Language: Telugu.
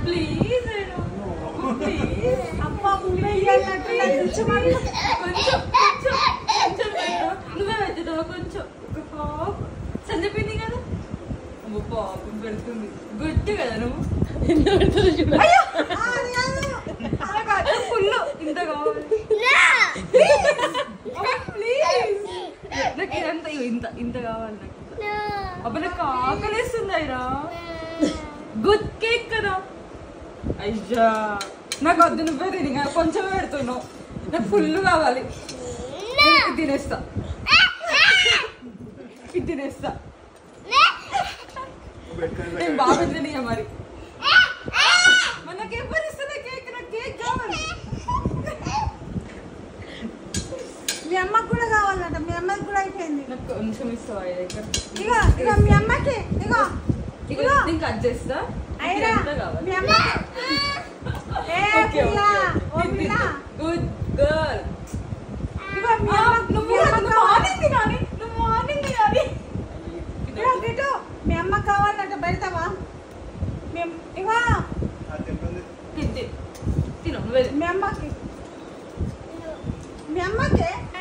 ప్లీజ్ ప్లీజ్ అబ్బా నువ్వే ఇయ్యాలన్నట్టు నాకు ఇచ్చమని. కొంచెం కొంచెం కొంచెం పెట్టు. నువ్వే పెట్టుతావా కొంచెం ఒక పాప సంజపింది కదా అమ్మ పాపం పెడుతుంది గుడ్ కదా నువ్వు ఎంత పెడుతుందో చూడు ఆ, అది కాదు. ఫుల్ ఇంత కావాలి ప్లీజ్ నాకు ఇదంతా ఇగో ఇంత ఇంత కావాలి నాకు అబ్బా నాకు ఆకలిస్తుంది అయిరా గుడ్ కేక్ కదా అయ్యా నాకు వద్దు నువ్వే తిని ఇంకా కొంచెం పెడుతున్నావు నాకు ఫుల్ కావాలి నేను ఇది తినేస్తా ఇది తినేస్తా నేను బాగా తినిగా మరి మరి నాకు ఎవరు ఇస్తున్నా కేక్ నాకు కేక్ కావాలి మీ అమ్మకు కూడా కావాలంట మీ అమ్మకి కూడా అయిపోయింది నాకు కొంచెం ఇస్తావా ఈ దగ్గర ఇగో ఇగో మీ అమ్మకి ఇగో ఇక ఇగో నేను కట్ చేస్తా అయిరా ఎంత కావాలి మీ అమ్మకి ఏ పిల్ల ఓ పిల్ల గుడ్ గర్ల్ ఇగో మీ అమ్మకి నువ్వు మీ అమ్మకి నువ్వు కావాలి. మార్నింగ్ తినాలి నువ్వు మార్నింగ్ తినాలి ఇగో గిటు మీ అమ్మకి కావాలంట పెడతావా మేము ఇగో తిను తిను నువ్వే తిను. మీ అమ్మకి మీ అమ్మకి